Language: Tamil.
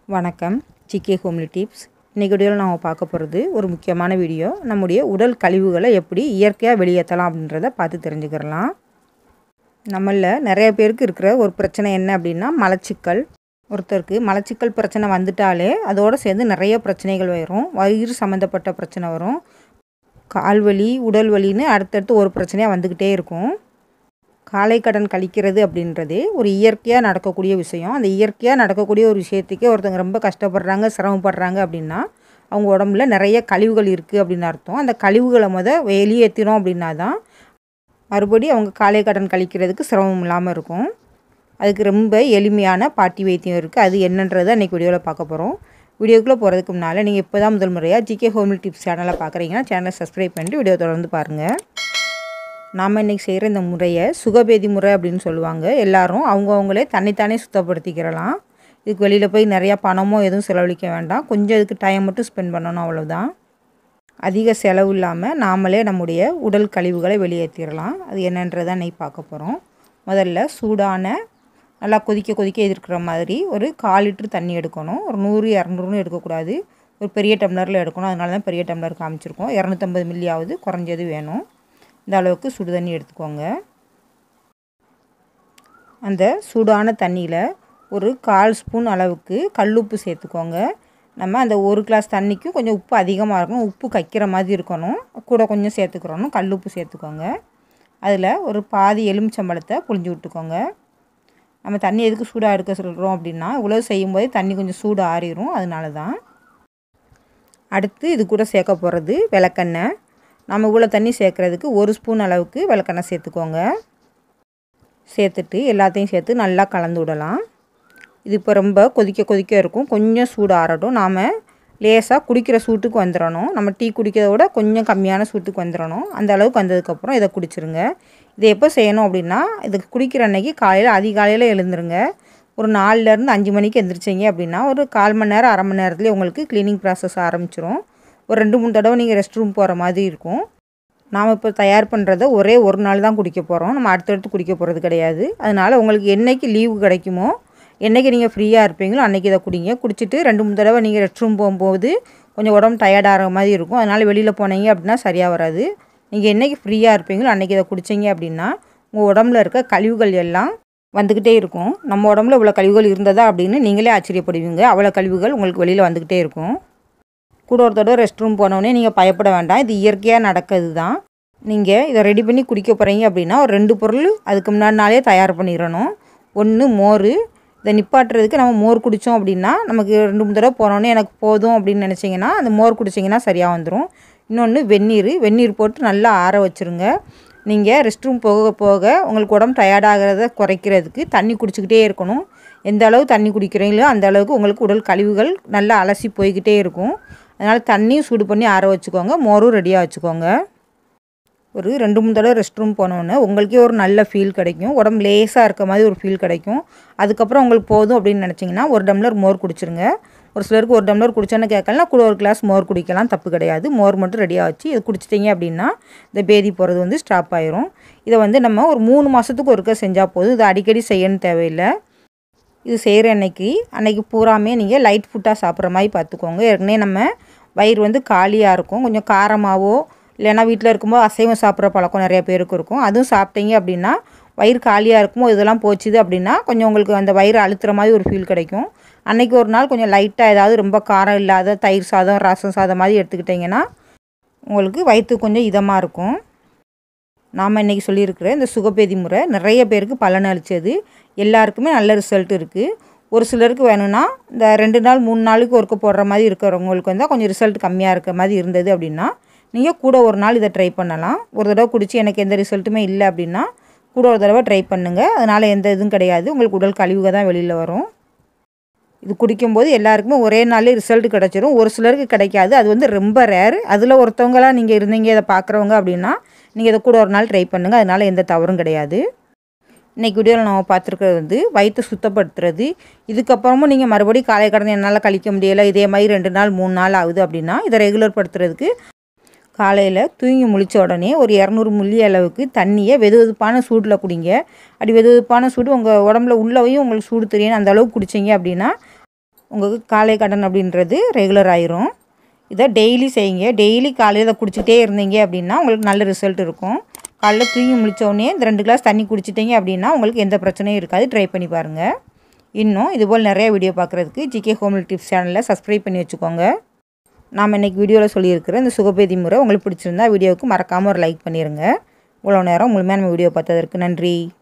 வணக்கம் ஜிகே ஹோம்லி டிப்ஸ் இன்றைக்கி வீடியோவில் நாம் பார்க்க போகிறது ஒரு முக்கியமான வீடியோ நம்முடைய உடல் கழிவுகளை எப்படி இயற்கையாக வெளியேற்றலாம் அப்படின்றத பார்த்து தெரிஞ்சுக்கிறலாம் நம்மளில் நிறைய பேருக்கு இருக்கிற ஒரு பிரச்சனை என்ன அப்படின்னா மலச்சிக்கல் ஒருத்தருக்கு மலச்சிக்கல் பிரச்சனை வந்துட்டாலே அதோடு சேர்ந்து நிறைய பிரச்சனைகள் வரும் வயிறு சம்மந்தப்பட்ட பிரச்சனை வரும் கால்வலி உடல் வலின்னு அடுத்தடுத்து ஒரு பிரச்சனையாக வந்துக்கிட்டே இருக்கும் காலை கடன் கழிக்கிறது அப்படின்றதே ஒரு இயற்கையாக நடக்கக்கூடிய விஷயம் அந்த இயற்கையாக நடக்கக்கூடிய ஒரு விஷயத்துக்கே ஒருத்தவங்க ரொம்ப கஷ்டப்படுறாங்க சிரமப்படுறாங்க அப்படின்னா அவங்க உடம்புல நிறைய கழிவுகள் இருக்குது அப்படின்னு அர்த்தம் அந்த கழிவுகளை முத வெளியேற்றினோம் அப்படின்னா தான் மறுபடியும் அவங்க காலை கடன் கழிக்கிறதுக்கு சிரமம் இல்லாமல் இருக்கும் அதுக்கு ரொம்ப எளிமையான பாட்டி வைத்தியம் இருக்குது அது என்னன்றதை அன்றைக்கி வீடியோவில் பார்க்க போகிறோம் வீடியோக்குள்ளே போகிறதுக்கு முன்னால் நீங்கள் இப்போ தான் முதல் முறையாக ஜிகே ஹோம்லி டிப்ஸ் சேனலை பார்க்குறீங்கன்னா சேனலை சப்ஸ்கிரைப் பண்ணிட்டு வீடியோ தொடர்ந்து பாருங்கள் நாம் இன்றைக்கி செய்கிற இந்த முறையை சுகபேதி முறை அப்படின்னு சொல்லுவாங்க எல்லாரும் அவங்கவுங்களே தன்னைத்தானே சுத்தப்படுத்திக்கிறலாம் இதுக்கு வெளியில் போய் நிறையா பணமோ எதுவும் செலவழிக்க வேண்டாம் கொஞ்சம் இதுக்கு டைம் மட்டும் ஸ்பெண்ட் பண்ணணும் அவ்வளோதான் அதிக செலவு இல்லாமல் நாமளே நம்முடைய உடல் கழிவுகளை வெளியேற்றிடலாம் அது என்னன்றதை இன்றைக்கி பார்க்க போகிறோம் முதல்ல சூடான நல்லா கொதிக்க கொதிக்க எதிர்க்கிற மாதிரி ஒரு கால் லிட்டர் தண்ணி எடுக்கணும் ஒரு நூறு இரநூறுன்னு எடுக்கக்கூடாது ஒரு பெரிய டம்ளரில் எடுக்கணும் அதனால தான் பெரிய டம்ளர் காமிச்சிருக்கோம் இரநூத்தம்பது மில்லியாவது குறைஞ்சது வேணும் இந்த அளவுக்கு சுடு தண்ணி எடுத்துக்கோங்க அந்த சூடான தண்ணியில் ஒரு கால் ஸ்பூன் அளவுக்கு கல்லுப்பு சேர்த்துக்கோங்க நம்ம அந்த ஒரு கிளாஸ் தண்ணிக்கும் கொஞ்சம் உப்பு அதிகமாக இருக்கணும் உப்பு கைக்கிற மாதிரி இருக்கணும் கூட கொஞ்சம் சேர்த்துக்கிறணும் கல்லுப்பு சேர்த்துக்கோங்க அதில் ஒரு பாதி எலுமிச்சம்பழத்தை புழிஞ்சு விட்டுக்கோங்க நம்ம தண்ணி எதுக்கு சூடாக எடுக்க சொல்கிறோம் அப்படின்னா இவ்வளோ செய்யும்போது தண்ணி கொஞ்சம் சூடு ஆறிடும் அதனால தான் அடுத்து இது கூட சேர்க்க போகிறது விளக்கெண்ணெய் நம்ம இவ்வளோ தண்ணி சேர்க்குறதுக்கு ஒரு ஸ்பூன் அளவுக்கு விளக்கெண்ணெய் சேர்த்துக்கோங்க சேர்த்துட்டு எல்லாத்தையும் சேர்த்து நல்லா கலந்து விடலாம் இது இப்போ ரொம்ப கொதிக்க கொதிக்க இருக்கும் கொஞ்சம் சூடு ஆறட்டும் நாம் லேசாக குடிக்கிற சூட்டுக்கு வந்துடணும் நம்ம டீ குடிக்கிறத விட கொஞ்சம் கம்மியான சூட்டுக்கு வந்துடணும் அந்த அளவுக்கு வந்ததுக்கப்புறம் இதை குடிச்சிருங்க இதை எப்போ செய்யணும் அப்படின்னா இதுக்கு குடிக்கிற அன்னைக்கு காலையில் அதிகாலையில் எழுந்துருங்க ஒரு நாலுலேருந்து அஞ்சு மணிக்கு எந்திரிச்சிங்க அப்படின்னா ஒரு கால் மணி நேரம் அரை மணி நேரத்துலேயே உங்களுக்கு க்ளீனிங் ப்ராசஸ் ஆரம்பிச்சிரும் ஒரு ரெண்டு மூணு தடவை நீங்கள் ரெஸ்ட் ரூம் போகிற மாதிரி இருக்கும் நாம் இப்போ தயார் பண்ணுறத ஒரே ஒரு நாள் தான் குடிக்க போகிறோம் நம்ம அடுத்தடுத்து குடிக்க போகிறது கிடையாது அதனால் உங்களுக்கு என்றைக்கு லீவு கிடைக்குமோ என்றைக்கு நீங்கள் ஃப்ரீயாக இருப்பீங்களோ அன்றைக்கி இதை குடிங்க குடிச்சிட்டு ரெண்டு மூணு தடவை நீங்கள் ரெஸ்ட் ரூம் போகும்போது கொஞ்சம் உடம்பு டயர்டாகிற மாதிரி இருக்கும் அதனால் வெளியில் போனீங்க அப்படின்னா சரியாக வராது நீங்கள் என்றைக்கு ஃப்ரீயாக இருப்பீங்களோ அன்றைக்கி இதை குடிச்சிங்க அப்படின்னா உங்கள் உடம்புல இருக்க கழிவுகள் எல்லாம் வந்துக்கிட்டே இருக்கும் நம்ம உடம்புல இவ்வளோ கழிவுகள் இருந்ததா அப்படின்னு நீங்களே ஆச்சரியப்படுவீங்க அவ்வளோ கழிவுகள் உங்களுக்கு வெளியில் வந்துக்கிட்டே இருக்கும் கூட ஒரு தடவை ரெஸ்ட் ரூம் போனோடனே நீங்கள் பயப்பட வேண்டாம் இது இயற்கையாக நடக்கிறது தான் நீங்கள் இதை ரெடி பண்ணி குடிக்க போகிறீங்க அப்படின்னா ஒரு ரெண்டு பொருள் அதுக்கு முன்னாடினாலே தயார் பண்ணிடணும் ஒன்று மோர் இதை நிப்பாட்டுறதுக்கு நம்ம மோர் குடித்தோம் அப்படின்னா நமக்கு ரெண்டு மூணு தடவை போனோடனே எனக்கு போதும் அப்படின்னு நினச்சிங்கன்னா அந்த மோர் குடிச்சிங்கன்னா சரியாக வந்துடும் இன்னொன்று வெந்நீர் வெந்நீர் போட்டு நல்லா ஆற வச்சுருங்க நீங்கள் ரெஸ்ட் ரூம் போக போக உங்களுக்கு உடம்பு டயர்டாகிறத குறைக்கிறதுக்கு தண்ணி குடிச்சிக்கிட்டே இருக்கணும் எந்த அளவு தண்ணி குடிக்கிறீங்களோ அந்த அளவுக்கு உங்களுக்கு உடல் கழிவுகள் நல்லா அலசி போய்கிட்டே இருக்கும் அதனால் தண்ணியும் சூடு பண்ணி ஆற வச்சுக்கோங்க மோரும் ரெடியாக வச்சுக்கோங்க ஒரு ரெண்டு மூணு தடவை ரெஸ்ட் ரூம் போனோன்னே உங்களுக்கே ஒரு நல்ல ஃபீல் கிடைக்கும் உடம்பு லேசாக இருக்க மாதிரி ஒரு ஃபீல் கிடைக்கும் அதுக்கப்புறம் உங்களுக்கு போதும் அப்படின்னு நினச்சிங்கன்னா ஒரு டம்ளர் மோர் குடிச்சிருங்க ஒரு சிலருக்கு ஒரு டம்ளர் குடிச்சோன்னு கேட்கலாம் கூட ஒரு கிளாஸ் மோர் குடிக்கலாம் தப்பு கிடையாது மோர் மட்டும் ரெடியாக வச்சு இது குடிச்சிட்டிங்க அப்படின்னா இந்த பேதி போகிறது வந்து ஸ்டாப் ஆயிரும் இதை வந்து நம்ம ஒரு மூணு மாதத்துக்கு ஒருக்க செஞ்சால் போதும் இது அடிக்கடி செய்யணும் தேவையில்லை இது செய்கிற அன்னைக்கு அன்னைக்கு பூராமே நீங்கள் லைட் ஃபுட்டாக சாப்பிட்ற மாதிரி பார்த்துக்கோங்க ஏற்கனவே நம்ம வயிறு வந்து காலியாக இருக்கும் கொஞ்சம் காரமாகவோ இல்லைன்னா வீட்டில் இருக்கும்போது அசைவம் சாப்பிட்ற பழக்கம் நிறைய பேருக்கு இருக்கும் அதுவும் சாப்பிட்டீங்க அப்படின்னா வயிறு காலியாக இருக்குமோ இதெல்லாம் போச்சுது அப்படின்னா கொஞ்சம் உங்களுக்கு அந்த வயிறு அழுத்துற மாதிரி ஒரு ஃபீல் கிடைக்கும் அன்றைக்கி ஒரு நாள் கொஞ்சம் லைட்டாக ஏதாவது ரொம்ப காரம் இல்லாத தயிர் சாதம் ரசம் சாதம் மாதிரி எடுத்துக்கிட்டிங்கன்னா உங்களுக்கு வயிற்று கொஞ்சம் இதமாக இருக்கும் நாம் இன்றைக்கி சொல்லியிருக்கிற இந்த சுகபேதி முறை நிறைய பேருக்கு பலன் அளித்தது எல்லாருக்குமே நல்ல ரிசல்ட் இருக்குது ஒரு சிலருக்கு வேணும்னா இந்த ரெண்டு நாள் மூணு நாளுக்கு ஒர்க்கு போடுற மாதிரி இருக்கிறவங்களுக்கு வந்து கொஞ்சம் ரிசல்ட் கம்மியாக இருக்க மாதிரி இருந்தது அப்படின்னா நீங்கள் கூட ஒரு நாள் இதை ட்ரை பண்ணலாம் ஒரு தடவை குடித்து எனக்கு எந்த ரிசல்ட்டுமே இல்லை அப்படின்னா கூட ஒரு தடவை ட்ரை பண்ணுங்கள் அதனால் எந்த இதுவும் கிடையாது உங்களுக்கு உடல் கழிவுக தான் வெளியில் வரும் இது குடிக்கும்போது எல்லாருக்குமே ஒரே நாளே ரிசல்ட் கிடச்சிரும் ஒரு சிலருக்கு கிடைக்காது அது வந்து ரொம்ப ரேர் அதில் ஒருத்தவங்களாம் நீங்கள் இருந்தீங்க இதை பார்க்குறவங்க அப்படின்னா நீங்கள் இதை கூட ஒரு நாள் ட்ரை பண்ணுங்கள் அதனால் எந்த தவறும் கிடையாது இன்றைக்கி வீடியோவில் நம்ம பார்த்துருக்கிறது வந்து வயிற்று சுத்தப்படுத்துறது இதுக்கப்புறமும் நீங்கள் மறுபடியும் காலை கடனை என்னால் கழிக்க முடியலை இதே மாதிரி ரெண்டு நாள் மூணு நாள் ஆகுது அப்படின்னா இதை ரெகுலர் படுத்துறதுக்கு காலையில் தூங்கி முழிச்ச உடனே ஒரு இரநூறு மில்லி அளவுக்கு தண்ணியை வெது வெதுப்பான சூடில் குடிங்க அப்படி வெது வெதுப்பான சூடு உங்கள் உடம்புல உள்ளவையும் உங்களுக்கு சூடு தெரியும் அந்த அளவுக்கு குடிச்சிங்க அப்படின்னா உங்களுக்கு காலை கடன் அப்படின்றது ரெகுலர் ஆயிரும் இதை டெய்லி செய்யுங்க டெய்லி காலையில் இதை குடிச்சிக்கிட்டே இருந்தீங்க அப்படின்னா உங்களுக்கு நல்ல ரிசல்ட் இருக்கும் காலைல தூங்கி முழிச்சோடனே இந்த ரெண்டு கிளாஸ் தண்ணி குடிச்சிட்டிங்க அப்படின்னா உங்களுக்கு எந்த பிரச்சனையும் இருக்காது ட்ரை பண்ணி பாருங்கள் இன்னும் இதுபோல் நிறைய வீடியோ பார்க்குறதுக்கு ஜிகே ஹோம்லி டிப்ஸ் சேனலில் சப்ஸ்கிரைப் பண்ணி வச்சுக்கோங்க நாம் இன்றைக்கி வீடியோவில் சொல்லியிருக்கிற இந்த சுகபேதி முறை உங்களுக்கு பிடிச்சிருந்தா வீடியோவுக்கு மறக்காமல் ஒரு லைக் பண்ணிடுங்க இவ்வளோ நேரம் முழுமையாக நம்ம வீடியோ பார்த்ததற்கு நன்றி